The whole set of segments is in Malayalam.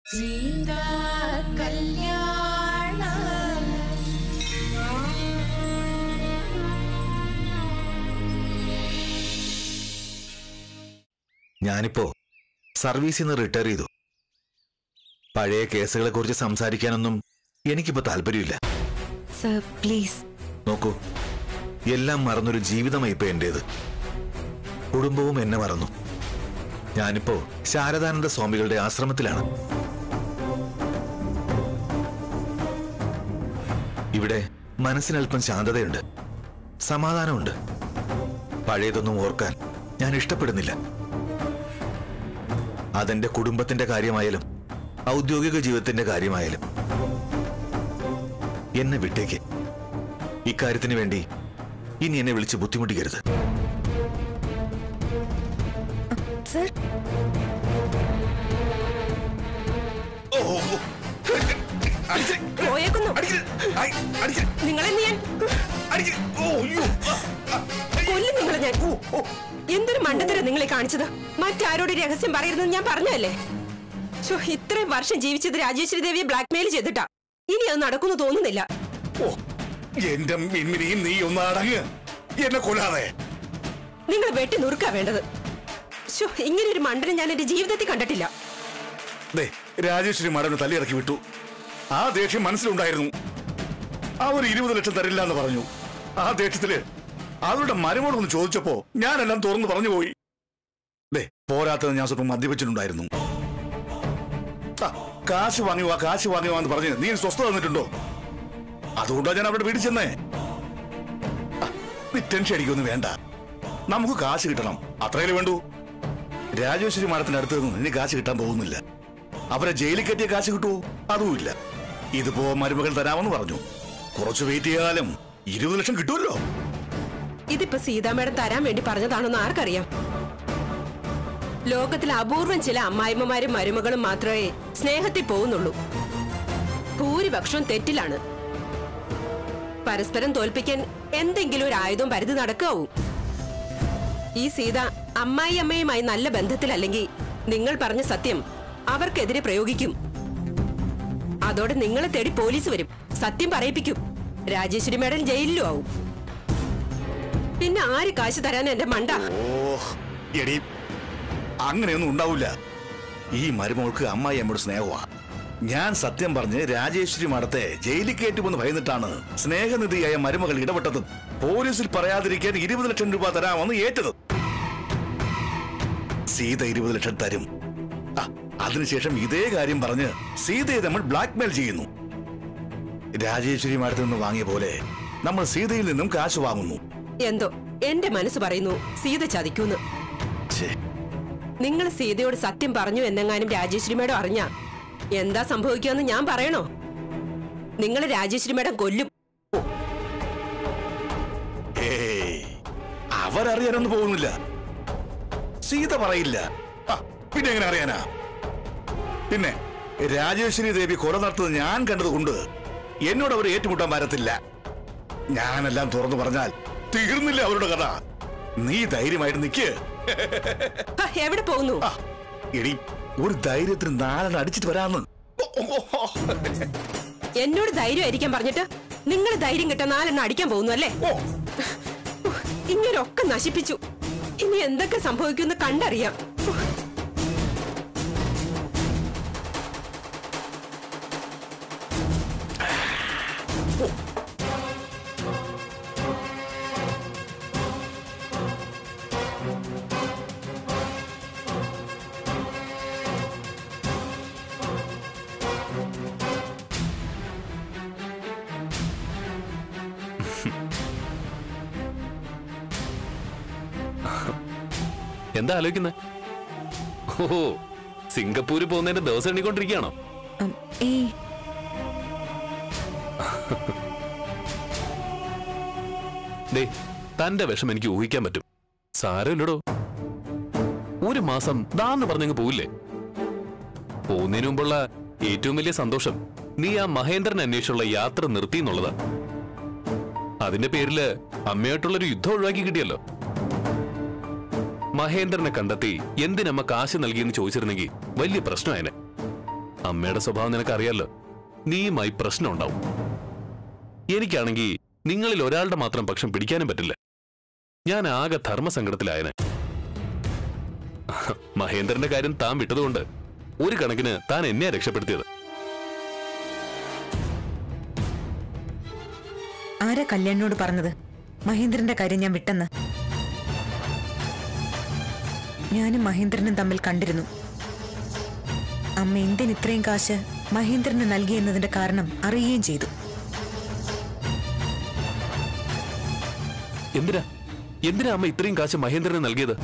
സീതാ കല്യാണ ഞാനിപ്പോ സർവീസിൽ നിന്ന് റിട്ടയർ ചെയ്തു പഴയ കേസുകളെ കുറിച്ച് സംസാരിക്കാനൊന്നും എനിക്കിപ്പോ താല്പര്യമില്ല സർ പ്ലീസ് നോക്കൂ എല്ലാം മറന്നൊരു ജീവിതമായി ഇപ്പൊ എന്റേത് കുടുംബവും എന്നെ മറന്നു ഞാനിപ്പോ ശാരദാനന്ദ സ്വാമികളുടെ ആശ്രമത്തിലാണ് ഇവിടെ മനസ്സിനല്പം ശാന്തതയുണ്ട് സമാധാനമുണ്ട് പഴയതൊന്നും ഓർക്കാൻ ഞാൻ ഇഷ്ടപ്പെടുന്നില്ല അതെന്റെ കുടുംബത്തിന്റെ കാര്യമായാലും ഔദ്യോഗിക ജീവിതത്തിന്റെ കാര്യമായാലും എന്നെ വിട്ടേക്ക് ഇക്കാര്യത്തിന് വേണ്ടി ഇനി എന്നെ വിളിച്ച് ബുദ്ധിമുട്ടിക്കരുത് സർ പോയേക്കുന്നു നിങ്ങളെ ഞാൻ കൊല്ലും നിങ്ങളെ ഞാൻ എന്തൊരു മണ്ടത്തരം നിങ്ങളെ കാണിച്ചത് മറ്റാരോട് രഹസ്യം പറയരുതെന്ന് ഞാൻ പറഞ്ഞല്ലേ ശോ, ഇത്രയും വർഷം ജീവിച്ചത് രാജേശ്വരി ദേവിയെ ബ്ലാക്ക്മെയിൽ ചെയ്തിട്ടാ ഇനി അത് നടക്കുന്നു തോന്നുന്നില്ല ഓ എന്റെ മിൻമിനിയും നീ ഒന്ന് അടങ്ങ് എന്നെ കൊല്ലാതെ നിങ്ങൾ വെട്ടി നുറുക്കാ വേണ്ടത് ശോ, ഇങ്ങനെ ഒരു മണ്ടനെ ഞാൻ എന്റെ ജീവിതത്തിൽ കണ്ടിട്ടില്ല ദേ രാജേശ്വരി മടന് തല്ലിയിറക്കി വിട്ടു ആ ദേഷ്യം മനസ്സിലുണ്ടായിരുന്നു അവർ ഇരുപത് ലക്ഷം തരില്ല എന്ന് പറഞ്ഞു ആ ദേഷ്യത്തില് അവരുടെ മരുമോടൊന്ന് ചോദിച്ചപ്പോ ഞാനെല്ലാം തുറന്നു പറഞ്ഞു പോയി ദേ പോരാത്തത് ഞാൻ സ്വല്പം മദ്യപിച്ചിട്ടുണ്ടായിരുന്നു ആ, കാശ് വാങ്ങി വാ കാശ് വാങ്ങി വാ എന്ന് പറഞ്ഞ് നീ സ്വസ്ഥത തന്നിട്ടുണ്ടോ അതുകൊണ്ടാ ഞാൻ അവിടെ വീട്ടിൽ ചെന്നേ ആ, നീ ടെൻഷൻ അടിക്കൊന്നും വേണ്ട നമുക്ക് കാശ് കിട്ടണം അത്രയല്ലേ വേണ്ടൂ രാജേശ്വരി മാഡത്തിന്റെ അടുത്ത് നിന്ന് ഇനി കാശ് കിട്ടാൻ പോകുന്നില്ല അവരെ ജയിലിൽ കെട്ടിയ കാശ് കിട്ടുമോ അതുമില്ല ഇതിപ്പോ മരുമകൾ തരാമെന്ന് പറഞ്ഞു കുറച്ച് വെയിറ്റ് ചെയ്താലും ഇരുപത് ലക്ഷം കിട്ടുമല്ലോ ഇതിപ്പോ സീതാ മേഡം തരാൻ വേണ്ടി പറഞ്ഞതാണെന്ന് ആർക്കറിയാം ലോകത്തിൽ അപൂർവം ചില അമ്മായിമ്മമാരും മരുമകളും മാത്രമേ സ്നേഹത്തിൽ പോകുന്നുള്ളൂ ഭൂരിപക്ഷവും തെറ്റിലാണ് പരസ്പരം തോൽപ്പിക്കാൻ എന്തെങ്കിലും ഒരു ആയുധം പരിധി നടക്കാവൂ ഈ സീത അമ്മായി അമ്മയുമായി നല്ല ബന്ധത്തിലല്ലെങ്കിൽ നിങ്ങൾ പറഞ്ഞ സത്യം അവർക്കെതിരെ പ്രയോഗിക്കും അതോടെ നിങ്ങളെ തേടി പോലീസ് വരും സത്യം പറയിപ്പിക്കും രാജേശ്വരി മേഡം ജയിലിലും ആവും പിന്നെ ആര് കാശ് തരാൻ എന്റെ മണ്ട ഓ എടി അങ്ങനെയൊന്നും ഉണ്ടാവില്ല ഈ മരുമോൾക്ക് അമ്മായി അമ്മയുടെ സ്നേഹമാ ഞാൻ സത്യം പറഞ്ഞ് രാജേശ്വരി മഠത്തെ ജയിലിൽ കയറ്റുമെന്ന് ഭയന്നിട്ടാണ് സ്നേഹനിധിയായ മരുമകൾ ഇടപെട്ടത് പോലീസിൽ പറയാതിരിക്കാൻ ഇരുപത് ലക്ഷം രൂപ തരാമെന്ന് ഏറ്റത് സീത ഇരുപത് ലക്ഷം തരും ആ, അതിനുശേഷം ഇതേ കാര്യം പറഞ്ഞ് സീതയെ നമ്മൾ ബ്ലാക്ക്മെയിൽ ചെയ്യുന്നു രാജേശ്വരി മഠത്തിൽ നിന്ന് വാങ്ങിയ പോലെ നമ്മൾ സീതയിൽ നിന്നും കാശ് വാങ്ങുന്നു എന്തോ എന്റെ മനസ്സ് പറയുന്നു സീത ചതിക്കൂന്ന് ഛേ നിങ്ങൾ സീതയോട് സത്യം പറഞ്ഞു എന്നെങ്ങാനും രാജേശ്വരി മേഡം അറിഞ്ഞ എന്താ സംഭവിക്കുമെന്ന് ഞാൻ പറയണോ നിങ്ങൾ രാജേശ്വരി മേഡം കൊല്ലും ഏയ് അവരറിയാനൊന്നും പോകുന്നില്ല സീത പറയില്ല ആ, പിന്നെ എങ്ങനെ അറിയാനാ പിന്നെ രാജേശ്വരി ദേവി കൊല നടത്തുന്നത് ഞാൻ കണ്ടതുകൊണ്ട് എന്നോട് അവർ ഏറ്റുമുട്ടാൻ വരത്തില്ല ഞാനെല്ലാം തുറന്നു പറഞ്ഞാൽ തീർന്നില്ല അവരുടെ കഥ നീ ധൈര്യമായിട്ട് നിക്ക് ഹ, എവിടെ പോകുന്നു ആ, എടി ഒരു ധൈര്യത്തിന് നാലെണ്ണം അടിച്ചിട്ട് വരാന്ന് എന്നോട് ധൈര്യമായിരിക്കാൻ പറഞ്ഞിട്ട് നിങ്ങൾ ധൈര്യം കിട്ടാൻ നാലെണ്ണം അടിക്കാൻ പോകുന്നു അല്ലേ ഓ ഇങ്ങനൊക്കെ നശിപ്പിച്ചു ഇനി എന്തൊക്കെ സംഭവിക്കുമെന്ന് കണ്ടറിയാം എന്താ ആലോചിക്കുന്നത് ഓഹോ സിംഗപ്പൂര് പോകുന്നതിന്റെ ദിവസം എണ്ണിക്കൊണ്ടിരിക്കുകയാണോ ഏയ് ദേ തന്റെ വിഷം എനിക്ക് ഊഹിക്കാൻ പറ്റും സാരമില്ലടോ ഒരു മാസം ദാന്ന് പറഞ്ഞങ്ങ് പോവില്ലേ പോകുന്നതിന് മുമ്പുള്ള ഏറ്റവും വലിയ സന്തോഷം നീ ആ മഹേന്ദ്രൻ അന്വേഷിച്ചുള്ള യാത്ര നിർത്തി എന്നുള്ളതാ അതിന്റെ പേരില് അമ്മയായിട്ടുള്ളൊരു യുദ്ധം ഒഴിവാക്കി കിട്ടിയല്ലോ മഹേന്ദ്രനെ കണ്ടെത്തി എന്തിനമ്മ കാശ് നൽകിയെന്ന് ചോദിച്ചിരുന്നെങ്കിൽ വലിയ പ്രശ്നമായനെ അമ്മയുടെ സ്വഭാവം നിനക്കറിയാലോ നീയുമായി പ്രശ്നം ഉണ്ടാവും എനിക്കാണെങ്കിൽ നിങ്ങളിൽ ഒരാളുടെ മാത്രം പക്ഷം പിടിക്കാനും പറ്റില്ല ഞാൻ ആകെ ധർമ്മസങ്കടത്തിലായനെ മഹേന്ദ്രന്റെ കാര്യം താൻ വിട്ടതുകൊണ്ട് ഒരു കണക്കിന് താൻ എന്നെയാ രക്ഷപ്പെടുത്തിയത് ആരാ കല്യാണിനോട് പറഞ്ഞത് മഹേന്ദ്രന്റെ കാര്യം ഞാൻ വിട്ടെന്ന് ഞാനും മഹേന്ദ്രനും തമ്മിൽ കണ്ടിരുന്നു അമ്മ എന്തിന് ഇത്രയും കാശ് മഹേന്ദ്രന് നൽകി എന്നതിന്റെ കാരണം അറിയുകയും ചെയ്തു എന്തിനാ എന്തിനാ അമ്മ ഇത്രയും കാശ് മഹേന്ദ്രന് നൽകിയത്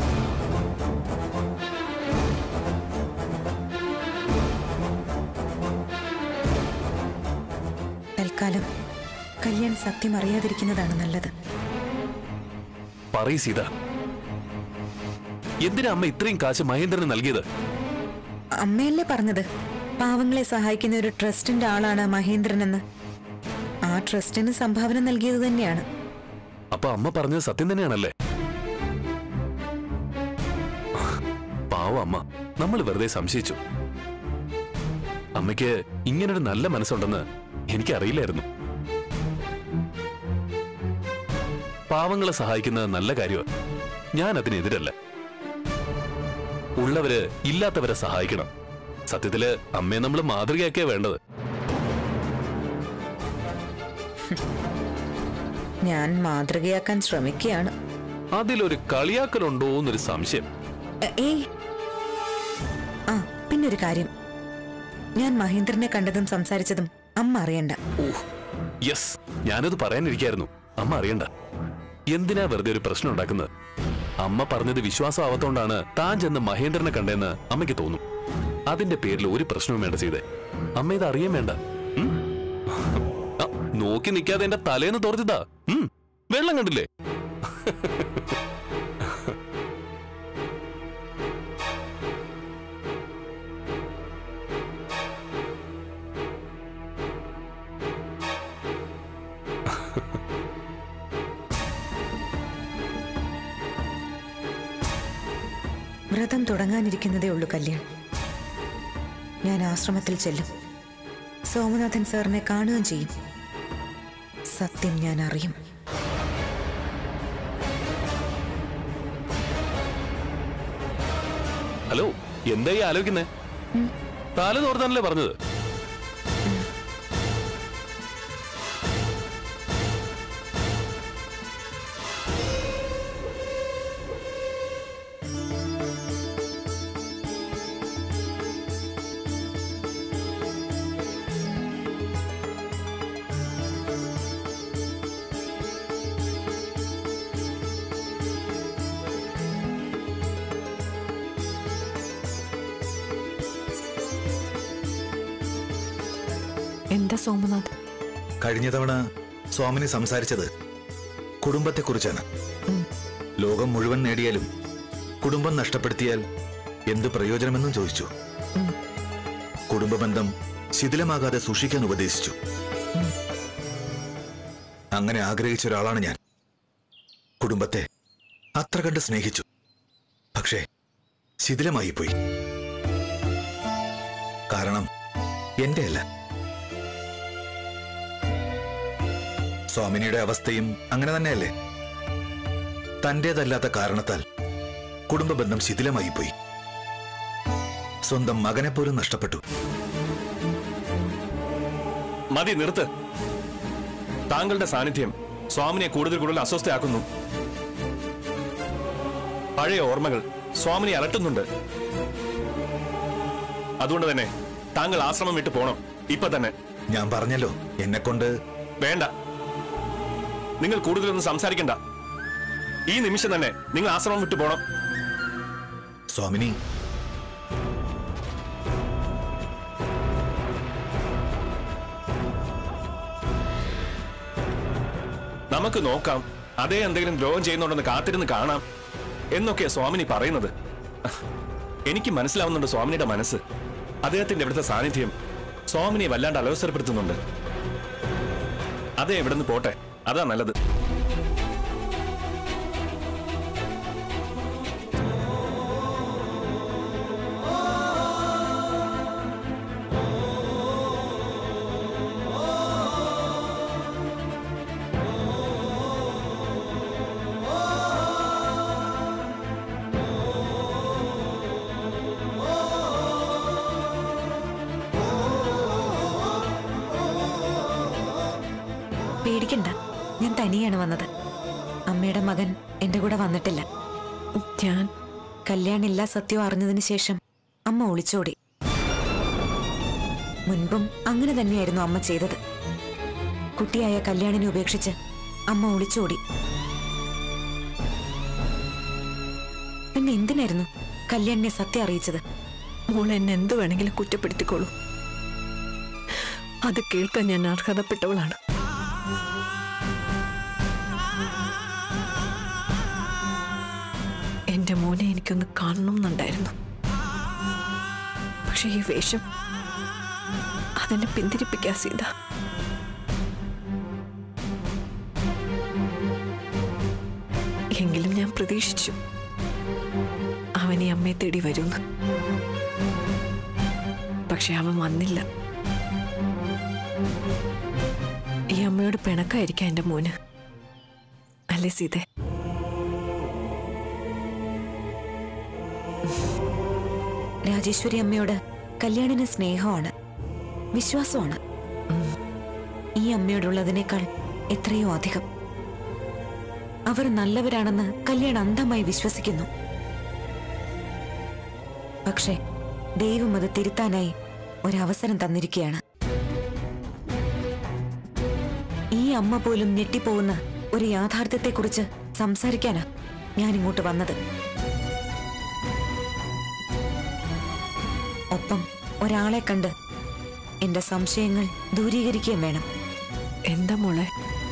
തൽക്കാലം കല്യാൺ സത്യം അറിയാതിരിക്കുന്നതാണ് നല്ലത് പറയ് സീത എന്തിനാ അമ്മ ഇത്രയും കാശ് മഹേന്ദ്രന് നൽകിയത് അമ്മയല്ലേ പറഞ്ഞത് പാവങ്ങളെ സഹായിക്കുന്ന ഒരു ട്രസ്റ്റിന്റെ ആളാണ് മഹേന്ദ്രനെന്ന് ആ ട്രസ്റ്റിന് സംഭാവന നൽകിയത് തന്നെയാണ് അപ്പൊ അമ്മ പറഞ്ഞത് സത്യം തന്നെയാണല്ലേ പാവ അമ്മ നമ്മൾ വെറുതെ സംശയിച്ചു അമ്മയ്ക്ക് ഇങ്ങനൊരു നല്ല മനസ്സുണ്ടെന്ന് എനിക്കറിയില്ലായിരുന്നു പാവങ്ങളെ സഹായിക്കുന്നത് നല്ല കാര്യമാണ് ഞാൻ അതിനെതിരല്ല ഉള്ളവര് ഇല്ലാത്തവരെ സഹായിക്കണം സത്യത്തില് അമ്മയെ നമ്മൾ മാതൃകയാക്കിയാ വേണ്ടത് ഞാൻ മാതൃകയാക്കാൻ ശ്രമിക്കുകയാണ് അതിലൊരു കളിയാക്കലുണ്ടോ എന്നൊരു സംശയം എ- ഏയ് ആ പിന്നൊരു കാര്യം ഞാൻ മഹേന്ദ്രനെ കണ്ടതും സംസാരിച്ചതും അമ്മ അറിയണ്ട യെസ് ഞാനത് പറയാനിരിക്കായിരുന്നു അമ്മ അറിയണ്ട എന്തിനാ വെറുതെ ഒരു പ്രശ്നം ഉണ്ടാക്കുന്നത് അമ്മ പറഞ്ഞത് വിശ്വാസമാവത്തോണ്ടാണ് താൻ ചെന്ന് മഹേന്ദ്രനെ കണ്ടെന്ന് അമ്മയ്ക്ക് തോന്നും അതിന്റെ പേരിൽ ഒരു പ്രശ്നവും വേണ്ട ചെയ്തേ അമ്മ ഇത് അറിയാൻ വേണ്ട ഉം? ആ, നോക്കി നിൽക്കാതെ എന്റെ തലേന്ന് തോർത്തിതാ ഉം, വെള്ളം കണ്ടില്ലേ വ്രതം തുടങ്ങാനിരിക്കുന്നതേ ഉള്ളൂ കല്യാൺ ഞാൻ ആശ്രമത്തിൽ ചെല്ലും സോമനാഥൻ സാറിനെ കാണുകയും ചെയ്യും സത്യം ഞാൻ അറിയും ഹലോ എന്തായി ആലോചിക്കുന്നേ തല തോർത്താനല്ലേ പറഞ്ഞത് എന്താ സോമനാഥ് കഴിഞ്ഞ തവണ സ്വാമിനി സംസാരിച്ചത് കുടുംബത്തെക്കുറിച്ചാണ് ലോകം മുഴുവൻ നേടിയാലും കുടുംബം നഷ്ടപ്പെടുത്തിയാൽ എന്ത് പ്രയോജനമെന്നും ചോദിച്ചു കുടുംബബന്ധം ശിഥിലമാകാതെ സൂക്ഷിക്കാൻ ഉപദേശിച്ചു അങ്ങനെ ആഗ്രഹിച്ച ഒരാളാണ് ഞാൻ കുടുംബത്തെ അത്ര കണ്ട് സ്നേഹിച്ചു പക്ഷേ ശിഥിലമായി പോയി കാരണം എന്റെ അല്ല സ്വാമിനിയുടെ അവസ്ഥയും അങ്ങനെ തന്നെയല്ലേ തന്റേതല്ലാത്ത കാരണത്താൽ കുടുംബ ബന്ധം ശിഥിലമായി പോയി സ്വന്തം മകനെ പോലും നഷ്ടപ്പെട്ടു മതി നിർത്ത് താങ്കളുടെ സാന്നിധ്യം സ്വാമിനെ കൂടുതൽ കൂടുതൽ അസ്വസ്ഥയാക്കുന്നു പഴയ ഓർമ്മകൾ സ്വാമിനെ അലട്ടുന്നുണ്ട് അതുകൊണ്ട് തന്നെ താങ്കൾ ആശ്രമം വിട്ടു പോണം ഇപ്പൊ തന്നെ ഞാൻ പറഞ്ഞല്ലോ എന്നെ കൊണ്ട് വേണ്ട നിങ്ങൾ കൂടുതലൊന്നും സംസാരിക്കണ്ട ഈ നിമിഷം തന്നെ നിങ്ങൾ ആശ്രമം വിട്ടു പോണം സ്വാമിനി നമുക്ക് നോക്കാം അതേ എന്തെങ്കിലും ദ്രോഹം ചെയ്യുന്നുണ്ടെന്ന് കാത്തിരുന്ന് കാണാം എന്നൊക്കെയാ സ്വാമിനി പറയുന്നത് എനിക്ക് മനസ്സിലാവുന്നുണ്ട് സ്വാമിനിയുടെ മനസ്സ് അദ്ദേഹത്തിന്റെ ഇവിടുത്തെ സാന്നിധ്യം സ്വാമിനിയെ വല്ലാണ്ട് അലോസരപ്പെടുത്തുന്നുണ്ട് അതേ ഇവിടെ നിന്ന് പോട്ടെ അതാ നല്ലത് പേടിക്കണ്ട ഞാൻ തനിയാണ് വന്നത് അമ്മയുടെ മകൻ എന്റെ കൂടെ വന്നിട്ടില്ല ഞാൻ കല്യാണില്ല സത്യം അറിഞ്ഞതിന് ശേഷം അമ്മ ഒളിച്ചോടി മുൻപും അങ്ങനെ തന്നെയായിരുന്നു അമ്മ ചെയ്തത് കുട്ടിയായ കല്യാണിനെ ഉപേക്ഷിച്ച് അമ്മ ഒളിച്ചോടി പിന്നെ എന്തിനായിരുന്നു കല്യാണിനെ സത്യം അറിയിച്ചത് മോൾ എന്നെ എന്ത് വേണമെങ്കിലും കുറ്റപ്പെടുത്തിക്കോളൂ അത് കേൾക്കാൻ ഞാൻ അർഹതപ്പെട്ടവളാണ് എന്റെ മോനെ എനിക്കൊന്ന് കാണണം എന്നുണ്ടായിരുന്നു പക്ഷെ ഈ വേഷം അതെന്നെ പിന്തിരിപ്പിക്കാ സീത എങ്കിലും ഞാൻ പ്രതീക്ഷിച്ചു അവൻ ഈ അമ്മയെ തേടി വരുമെന്ന് പക്ഷെ അവൻ വന്നില്ല ഈ അമ്മയോട് പിണക്കായിരിക്കാം എന്റെ മോന് അല്ലേ സീതേ രാജേശ്വരി അമ്മയോട് കല്യാണിന് സ്നേഹമാണ് വിശ്വാസമാണ് ഈ അമ്മയോടുള്ളതിനേക്കാൾ എത്രയോ അധികം അവർ നല്ലവരാണെന്ന് കല്യാൺ അന്ധമായി വിശ്വസിക്കുന്നു പക്ഷേ ദൈവം അത് തിരുത്താനായി ഒരവസരം തന്നിരിക്കുകയാണ് ഈ അമ്മ പോലും ഞെട്ടിപ്പോകുന്ന ഒരു യാഥാർത്ഥ്യത്തെക്കുറിച്ച് സംസാരിക്കാനാ ഞാൻ ഇങ്ങോട്ട് വന്നത് ഒപ്പം ഒരാളെ കണ്ട് എന്റെ സംശയങ്ങൾ ദൂരീകരിക്കുകയും വേണം എന്താ മോളെ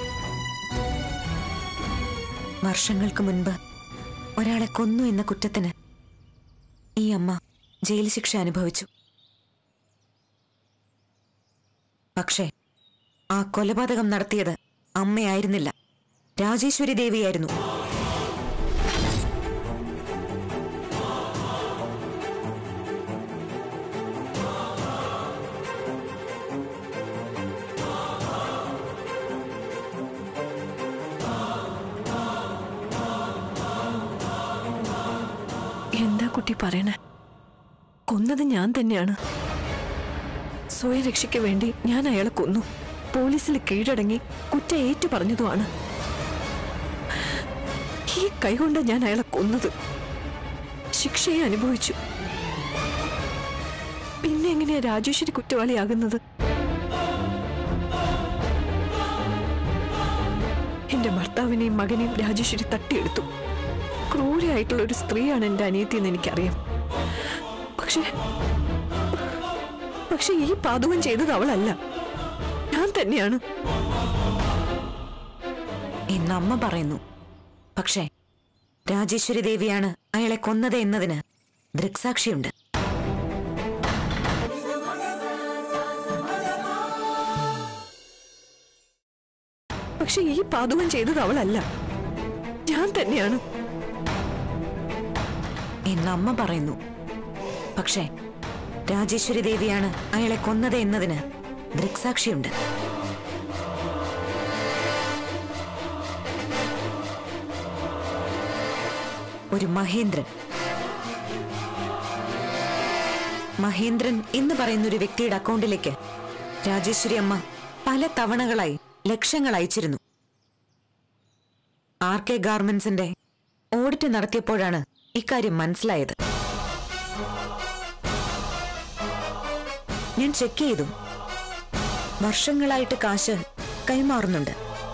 വർഷങ്ങൾക്ക് മുൻപ് ഒരാളെ കൊന്നു എന്ന കുറ്റത്തിന് ഈ അമ്മ ജയിൽ ശിക്ഷ അനുഭവിച്ചു പക്ഷേ ആ കൊലപാതകം നടത്തിയത് അമ്മയായിരുന്നില്ല രാജേശ്വരി ദേവിയായിരുന്നു എന്താ കുട്ടി പറയണേ കൊന്നത് ഞാൻ തന്നെയാണ് സ്വയരക്ഷയ്ക്ക് വേണ്ടി ഞാൻ അയാളെ കൊന്നു പോലീസിൽ കീഴടങ്ങി കുറ്റം ഏറ്റു പറഞ്ഞതുമാണ് ഈ കൈകൊണ്ട് ഞാൻ അയാളെ കൊന്നത് ശിക്ഷയെ അനുഭവിച്ചു പിന്നെ എങ്ങനെയാ രാജേശ്വരി കുറ്റവാളിയാകുന്നത് എന്റെ ഭർത്താവിനെയും മകനെയും രാജേശ്വരി തട്ടിയെടുത്തു ക്രൂരയായിട്ടുള്ള ഒരു സ്ത്രീയാണ് എന്റെ അനിയത്തി എന്ന് എനിക്കറിയാം പക്ഷേ പക്ഷെ ഈ പാതകം ചെയ്തത് അവളല്ല ഞാൻ തന്നെയാണ് എന്ന് അമ്മ പറയുന്നു പക്ഷേ രാജേശ്വരി ദേവിയാണ് അയാളെ കൊന്നത് എന്നതിന് ദൃക്സാക്ഷിയുണ്ട് പക്ഷെ ഈ പാതകം ചെയ്തത് അവളല്ല ഞാൻ തന്നെയാണ് എന്ന് അമ്മ പറയുന്നു പക്ഷേ രാജേശ്വരി ദേവിയാണ് അയാളെ കൊന്നത് എന്നതിന് ദൃക്സാക്ഷിയുണ്ട് ഒരു മഹേന്ദ്രൻ മഹേന്ദ്രൻ എന്ന് പറയുന്ന ഒരു വ്യക്തിയുടെ അക്കൗണ്ടിലേക്ക് രാജേശ്വരി അമ്മ പല തവണകളായി ലക്ഷങ്ങൾ അയച്ചിരുന്നു ആർ കെ ഗാർമെന്റ്സിന്റെ ഓഡിറ്റ് നടത്തിയപ്പോഴാണ് ഇക്കാര്യം മനസ്സിലായത് ഞാൻ ചെക്ക് ചെയ്തു വർഷങ്ങളായിട്ട് കാശ് കൈമാറുന്നുണ്ട്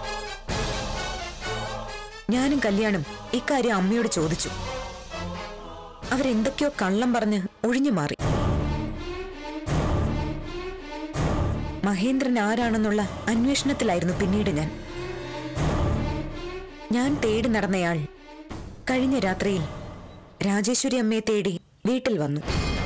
ഞാനും കല്യാണം ഇക്കാര്യം അമ്മയോട് ചോദിച്ചു അവരെന്തൊക്കെയോ കള്ളം പറഞ്ഞ് ഒഴിഞ്ഞു മാറി മഹേന്ദ്രൻ ആരാണെന്നുള്ള അന്വേഷണത്തിലായിരുന്നു പിന്നീട് ഞാൻ ഞാൻ തേടി നടന്നയാൾ കഴിഞ്ഞ രാത്രിയിൽ രാജേശ്വരി അമ്മയെ തേടി വീട്ടിൽ വന്നു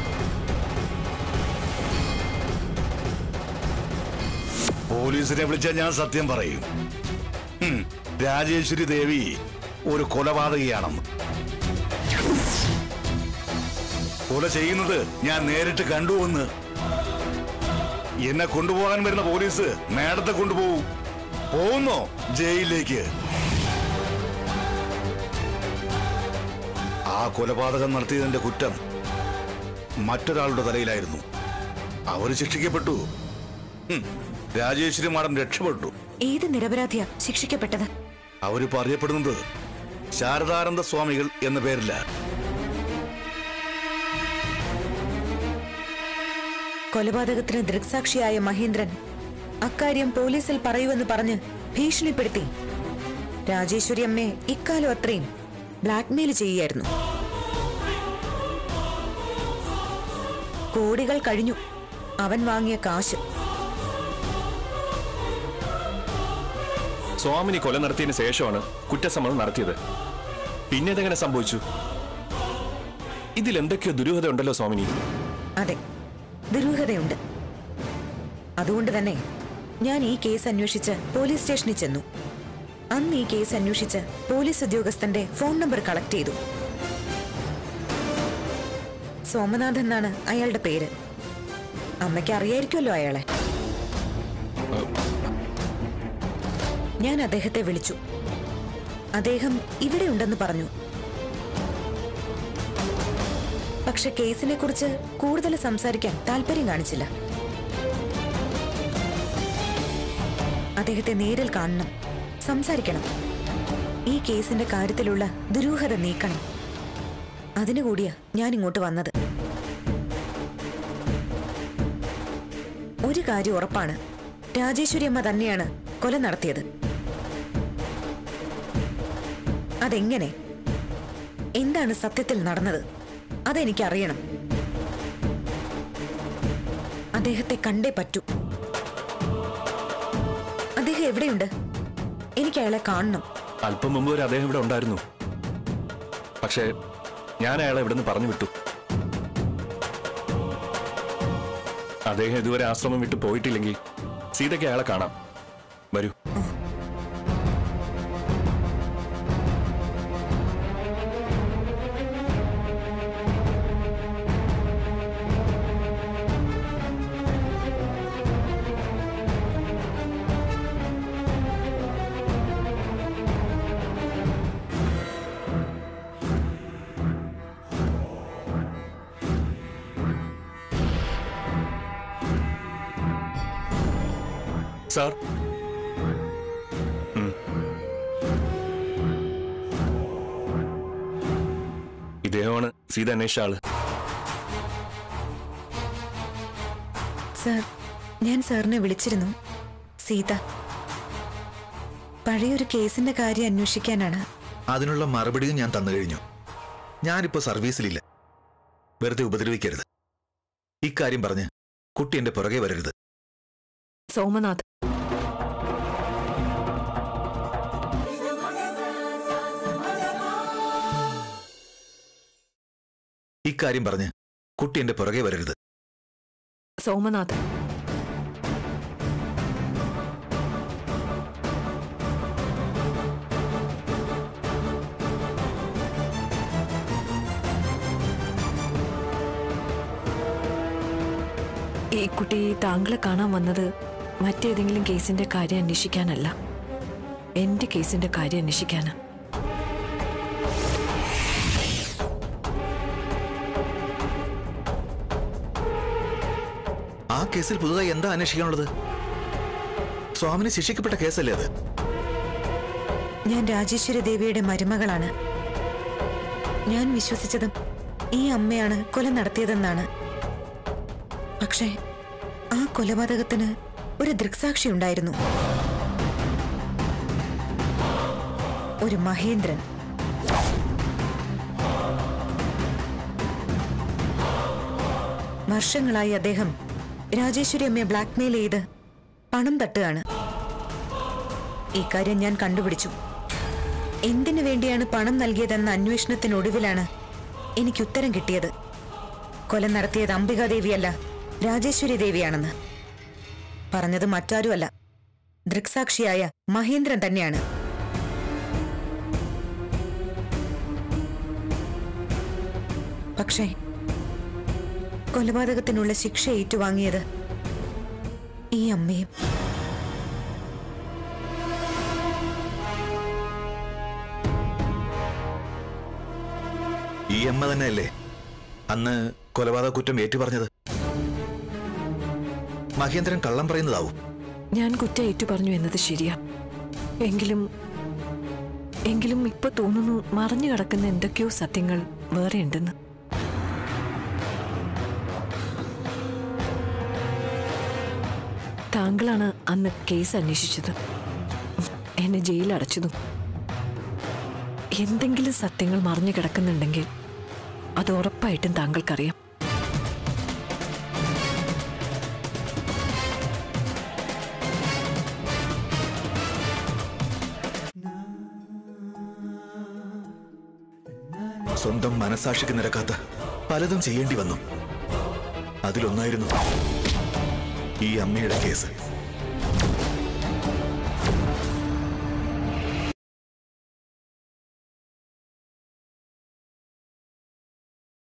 പോലീസിനെ വിളിച്ചാൽ ഞാൻ സത്യം പറയും ഉം, രാജേശ്വരി ദേവി ഒരു കൊലപാതകിയാണെന്ന് കൊല ചെയ്യുന്നത് ഞാൻ നേരിട്ട് കണ്ടുവെന്ന് എന്നെ കൊണ്ടുപോകാൻ വരുന്ന പോലീസ് മേഡത്തെ കൊണ്ടുപോകും പോകുന്നോ ജയിലിലേക്ക് ആ കൊലപാതകം നടത്തിയതിന്റെ കുറ്റം മറ്റൊരാളുടെ തലയിലായിരുന്നു അവർ ശിക്ഷിക്കപ്പെട്ടു ഉം, രാജേശ്വരി മാഡം രക്ഷപ്പെട്ടു ഏത് നിരപരാധിയാ ശിക്ഷിക്കപ്പെട്ടത് അവരിപ്പോ അറിയപ്പെടുന്നത് ശാരദാനന്ദ സ്വാമികൾ എന്ന പേരില്ല കൊലപാതകത്തിന് ദൃക്സാക്ഷിയായ മഹേന്ദ്രൻ അക്കാര്യം പോലീസിൽ പറയൂവെന്ന് പറഞ്ഞ് ഭീഷണിപ്പെടുത്തി രാജേശ്വരി അമ്മയെ ഇക്കാലം അത്രയും ബ്ലാക്ക്മെയിൽ ചെയ്യുകയായിരുന്നു കോടികൾ കഴിഞ്ഞു അവൻ വാങ്ങിയ കാശ് സ്വാമിനി കൊല നടത്തിയതിനു ശേഷമാണ് കുറ്റസമ്മതം നടത്തിയത് പിന്നെ ഇതെങ്ങനെ സംഭവിച്ചു ഇതിൽ എന്തൊക്കെയോ ദുരൂഹത ഉണ്ടല്ലോ സ്വാമിനി അതെ ദുരൂഹതയുണ്ട് അതുകൊണ്ട് തന്നെ ഞാൻ ഈ കേസ് അന്വേഷിച്ച് പോലീസ് സ്റ്റേഷനിൽ ചെന്നു അന്ന് ഈ കേസ് അന്വേഷിച്ച് പോലീസ് ഉദ്യോഗസ്ഥന്റെ ഫോൺ നമ്പർ കളക്ട് ചെയ്തു സോമനാഥ് എന്നാണ് അയാളുടെ പേര് അമ്മയ്ക്ക് അറിയായിരിക്കുമല്ലോ അയാളെ ഞാൻ അദ്ദേഹത്തെ വിളിച്ചു അദ്ദേഹം ഇവിടെ ഉണ്ടെന്ന് പറഞ്ഞു പക്ഷെ കേസിനെ കുറിച്ച് കൂടുതൽ സംസാരിക്കാൻ താല്പര്യം കാണിച്ചില്ല അദ്ദേഹത്തെ നേരിൽ കാണണം സംസാരിക്കണം ഈ കേസിന്റെ കാര്യത്തിലുള്ള ദുരൂഹത നീക്കണം അതിനുകൂടിയാ ഞാൻ ഇങ്ങോട്ട് വന്നത് ഒരു കാര്യം ഉറപ്പാണ് രാജേശ്വരി അമ്മ തന്നെയാണ് കൊല നടത്തിയത് അതെങ്ങനെ എന്താണ് സത്യത്തിൽ നടന്നത് അതെനിക്കറിയണം അദ്ദേഹത്തെ കണ്ടേ പറ്റൂ അദ്ദേഹം എവിടെയുണ്ട് എനിക്ക് അയാളെ കാണണം അല്പം മുമ്പ് വരെ അദ്ദേഹം ഇവിടെ ഉണ്ടായിരുന്നു പക്ഷേ ഞാൻ അയാളെ ഇവിടെ നിന്ന് പറഞ്ഞു വിട്ടു അദ്ദേഹം ഇതുവരെ ആശ്രമം വിട്ടു പോയിട്ടില്ലെങ്കിൽ സീതയ്ക്ക് അയാളെ കാണാം വരൂ സാർ ഉം. ഇദ്ദേഹമാണ് സീത അന്വേഷിച്ച ആള് സാർ ഞാൻ സാറിനെ വിളിച്ചിരുന്നു സീത പഴയൊരു കേസിന്റെ കാര്യം അന്വേഷിക്കാനാണ് അതിനുള്ള മറുപടിയും ഞാൻ തന്നു കഴിഞ്ഞു ഞാനിപ്പോ സർവീസിലില്ല വെറുതെ ഉപദ്രവിക്കരുത് ഇക്കാര്യം പറഞ്ഞ് കുട്ടി എന്റെ പുറകെ വരരുത് സോമനാഥ് ഇക്കാര്യം പറഞ്ഞ് കുട്ടി എന്റെ പുറകെ വരരുത് സോമനാഥ് ഈ കുട്ടി താങ്കളെ കാണാൻ വന്നത് മറ്റേതെങ്കിലും കേസിന്റെ കാര്യം അന്വേഷിക്കാനല്ല എന്റെ കേസിന്റെ കാര്യം അന്വേഷിക്കാനാ ആ കേസിൽ പുതുതായി എന്താ അന്വേഷിക്കാനുള്ളത് സ്വാമിന് ശിക്ഷിക്കപ്പെട്ട കേസല്ലേ അത് ഞാൻ രാജേശ്വരി ദേവിയുടെ മരുമകളാണ് ഞാൻ വിശ്വസിച്ചതും ഈ അമ്മയാണ് കൊല നടത്തിയതെന്നാണ് പക്ഷേ ആ കൊലപാതകത്തിന് ഒരു ദൃക്സാക്ഷി ഉണ്ടായിരുന്നു ഒരു മഹേന്ദ്രൻ വർഷങ്ങളായി അദ്ദേഹം രാജേശ്വരി അമ്മയെ ബ്ലാക്ക്മെയിൽ ചെയ്ത് പണം തട്ടുകയാണ് ഇക്കാര്യം ഞാൻ കണ്ടുപിടിച്ചു എന്തിനു വേണ്ടിയാണ് പണം നൽകിയതെന്ന അന്വേഷണത്തിനൊടുവിലാണ് എനിക്ക് ഉത്തരം കിട്ടിയത് കൊല നടത്തിയത് അംബികാദേവിയല്ല രാജേശ്വരി ദേവിയാണെന്ന് പറഞ്ഞത് മറ്റാരുമല്ല ദൃക്സാക്ഷിയായ മഹേന്ദ്രൻ തന്നെയാണ് പക്ഷേ കൊലപാതകത്തിനുള്ള ശിക്ഷ ഏറ്റുവാങ്ങിയത് ഈ അമ്മയും ഈ അമ്മ തന്നെയല്ലേ അന്ന് കൊലപാതക കുറ്റം ഏറ്റുപറഞ്ഞത് മഹേന്ദ്രൻ കള്ളം പറയുന്നതാവും ഞാൻ കുറ്റം ഏറ്റു പറഞ്ഞു എന്നത് ശരിയാ എങ്കിലും എങ്കിലും ഇപ്പൊ തോന്നുന്നു മറഞ്ഞു കിടക്കുന്ന എന്തൊക്കെയോ സത്യങ്ങൾ വേറെ ഉണ്ടെന്ന് താങ്കളാണ് അന്ന് കേസ് അന്വേഷിച്ചത് എന്നെ ജയിലിൽ അടച്ചതും എന്തെങ്കിലും സത്യങ്ങൾ മറിഞ്ഞു കിടക്കുന്നുണ്ടെങ്കിൽ അത് ഉറപ്പായിട്ടും താങ്കൾക്കറിയാം സ്വന്തം മനസാക്ഷിക്ക് നിരക്കാത്ത പലതും ചെയ്യേണ്ടി വന്നു അതിലൊന്നായിരുന്നു ഈ അമ്മയുടെ കേസ്